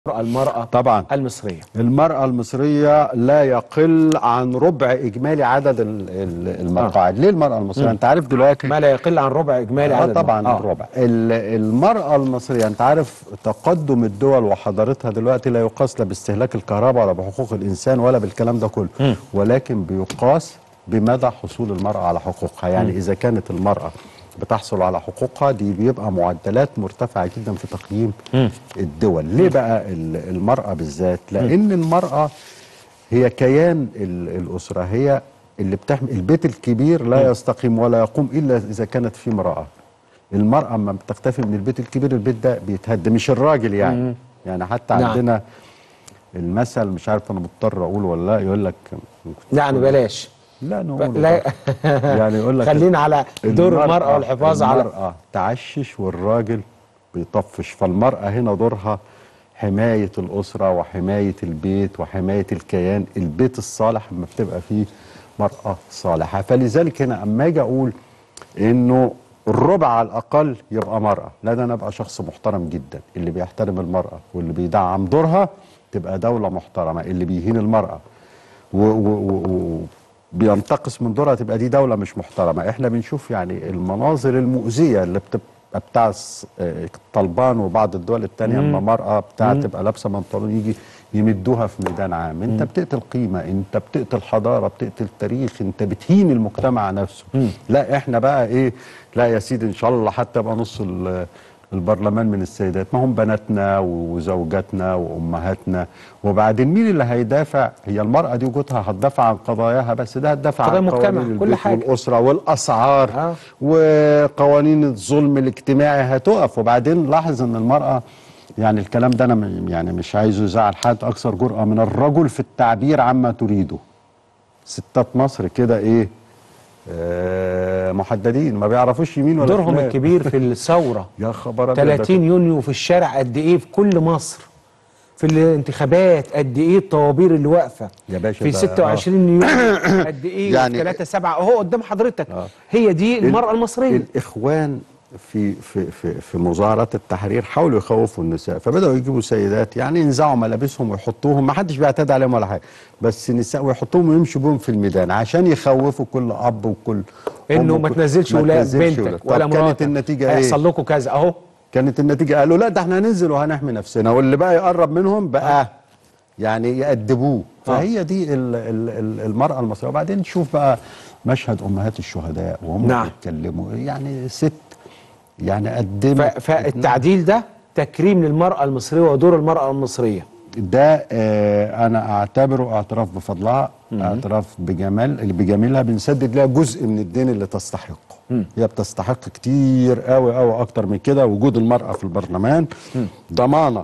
المرأة طبعا المصرية المرأة المصرية لا يقل عن ربع إجمالي عدد ال- ال- المقاعد ليه المرأة المصرية أنت عارف دلوقتي ما لا يقل عن ربع إجمالي آه عدد طبعا آه. الربع ال- المرأة المصرية أنت عارف تقدم الدول وحضارتها دلوقتي لا يقاس لا باستهلاك الكهرباء ولا بحقوق الإنسان ولا بالكلام ده كله ولكن بيقاس بمدى حصول المرأة على حقوقها يعني إذا كانت المرأة بتحصل على حقوقها دي بيبقى معدلات مرتفعة جدا في تقييم الدول ليه بقى ال- المرأة بالذات لأن المرأة هي كيان ال- الأسرة هي اللي بتحمي البيت الكبير لا يستقيم ولا يقوم إلا إذا كانت فيه امرأة المرأة اما بتختفي من البيت الكبير البيت ده بيتهد مش الراجل يعني يعني حتى نعم. عندنا المثل مش عارف انا مضطر اقوله ولا لا يقول لك يعني بلاش لا نقول لا يعني يقول لك خلينا على دور المرأة والحفاظ على المرأة تعشش والراجل بيطفش فالمرأة هنا دورها حماية الأسرة وحماية البيت وحماية الكيان البيت الصالح لما بتبقى فيه مرأة صالحة فلذلك هنا أما أجي أقول إنه الربع على الأقل يبقى مرأة لا ده أنا أبقى شخص محترم جدا اللي بيحترم المرأة واللي بيدعم دورها تبقى دولة محترمة اللي بيهين المرأة و و و و بينتقص من دورها تبقى دي دولة مش محترمة احنا بنشوف يعني المناظر المؤذية اللي بتبقى بتاع الس- آه، طلبان وبعض الدول التانية اما مرأة بتاع تبقى لابسة بنطلون يجي يمدوها في ميدان عام انت بتقتل قيمة انت بتقتل حضارة بتقتل تاريخ انت بتهين المجتمع نفسه لا احنا بقى ايه لا يا سيدي ان شاء الله حتى يبقى نص ال- البرلمان من السيدات ما هم بناتنا وزوجاتنا وامهاتنا وبعدين مين اللي هيدافع هي المراه دي وجودها هتدافع عن قضاياها بس ده هتدافع قضايا عن المجتمع، قوانين كل البيت حاجة. والاسره والاسعار آه. وقوانين الظلم الاجتماعي هتقف وبعدين لاحظ ان المراه يعني الكلام ده انا م- يعني مش عايزه يزعل حد اكثر جرأه من الرجل في التعبير عما تريده ستات مصر كده ايه آه محددين ما بيعرفوش يمين ولا دورهم شمال. الكبير في الثورة يا خبر أبيض، ده 30 يونيو في الشارع قد إيه في كل مصر في الانتخابات قد ايه الطوابير اللي واقفه يا باشا في ده- 26 يونيو قد ايه يعني- 3 7 اهو قدام حضرتك آه. هي دي المراه المصريه الاخوان في في في في مظاهرات التحرير حاولوا يخوفوا النساء فبداوا يجيبوا سيدات يعني ينزعوا ملابسهم ويحطوهم ما حدش بيعتدي عليهم ولا حاجه بس نساء ويحطوهم ويمشوا بيهم في الميدان عشان يخوفوا كل اب وكل أم انه ما وكل- تنزلش ما ولاد تنزلش بنتك ولاد. ولا طب كانت مراتك النتيجه ايه؟ هيحصل لكم كذا اهو كانت النتيجه قالوا لا ده احنا هننزل وهنحمي نفسنا واللي بقى يقرب منهم بقى يعني يأدبوه فهي دي ال ال ال المرأة المصرية وبعدين نشوف بقى مشهد أمهات الشهداء وهم نعم. بيتكلموا يعني ست يعني ف- قدمت فالتعديل ده تكريم للمراه المصريه ودور المراه المصريه ده آه انا اعتبره اعتراف بفضلها اعتراف بجمال بجميلها بنسدد لها جزء من الدين اللي تستحقه هي بتستحق كتير قوي قوي اكتر من كده وجود المرأة في البرلمان ضمانة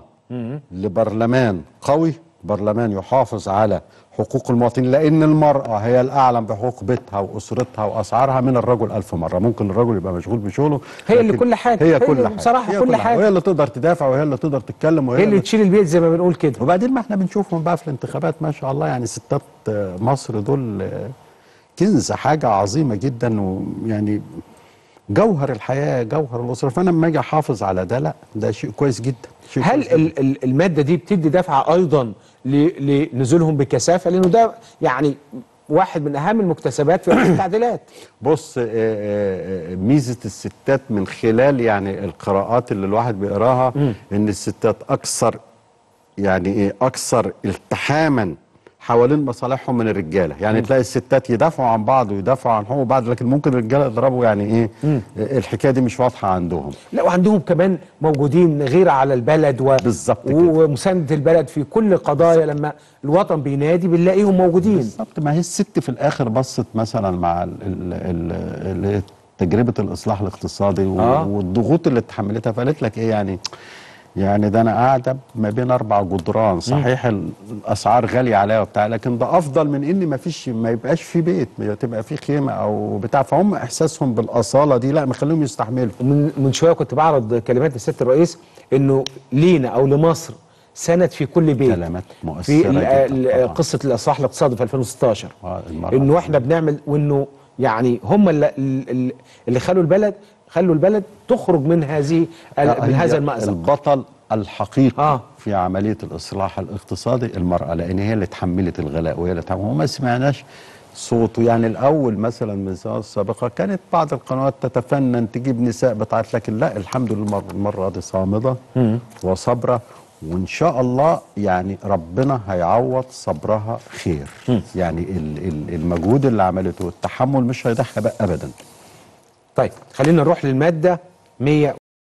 لبرلمان قوي برلمان يحافظ على حقوق المواطنين لان المرأة هي الاعلم بحقوق بيتها واسرتها واسعارها من الرجل الف مرة ممكن الرجل يبقى مشغول بشغله هي اللي لكن كل حاجة. هي هي كل اللي حاجة بصراحة هي كل حاجة. وهي اللي تقدر تدافع وهي اللي تقدر تتكلم وهي هي اللي تشيل البيت زي ما بنقول كده وبعدين ما احنا بنشوفهم بقى في الانتخابات ما شاء الله يعني ستات آه، مصر دول آه، كنز حاجة عظيمة جدا ويعني جوهر الحياة جوهر الأسرة فأنا لما أجي أحافظ على ده لا ده شيء كويس جدا شيء هل كويس جداً. ال- ال- الماده دي بتدي دفعه ايضا ل- لنزولهم بكثافه لانه ده يعني واحد من اهم المكتسبات في التعديلات بص آه، آه، آه، ميزة الستات من خلال يعني القراءات اللي الواحد بيقراها إن الستات أكثر يعني إيه أكثر التحاما حوالين مصالحهم من الرجاله يعني تلاقي الستات يدافعوا عن بعض ويدافعوا عن حقوق بعض لكن ممكن الرجاله يضربوا يعني ايه آه، الحكايه دي مش واضحه عندهم لا وعندهم كمان موجودين غير على البلد و... بالظبط كده. ومسانده البلد في كل قضايا لما الوطن بينادي بنلاقيهم موجودين بالظبط ما هي الست في الاخر بصت مثلا مع ال ال ال ال تجربه الاصلاح الاقتصادي و- آه. والضغوط اللي اتحملتها فقالت لك ايه يعني يعني ده انا قاعده ما بين اربع جدران صحيح ال- الاسعار غاليه عليا وبتاع لكن ده افضل من ان ما فيش ما يبقاش في بيت ما تبقى في خيمه او بتاع فهم احساسهم بالاصاله دي لا مخليهم يستحملوا من من شويه كنت بعرض كلمات لسياده الرئيس انه لينا او لمصر سند في كل بيت كلمات مؤثرة في ال- جداً ال- طبعاً. قصه الاصلاح الاقتصادي في 2016 آه، المرأة انه احنا بنعمل وانه يعني هم اللي, اللي- اللي خلوا البلد خلوا البلد تخرج من هذه ال- من هي هذا المأزق البطل الحقيقي آه. في في عمليه الاصلاح الاقتصادي المراه لان هي اللي اتحملت الغلاء وهي اللي اتحملت وما سمعناش صوته يعني الاول مثلا من السنوات السابقه كانت بعض القنوات تتفنن تجيب نساء بتاعت لكن لا الحمد لله المر- المره دي صامده وصابره وان شاء الله يعني ربنا هيعوض صبرها خير يعني ال- ال- المجهود اللي عملته والتحمل مش هيضحي بقى ابدا طيب خلينا نروح للماده 100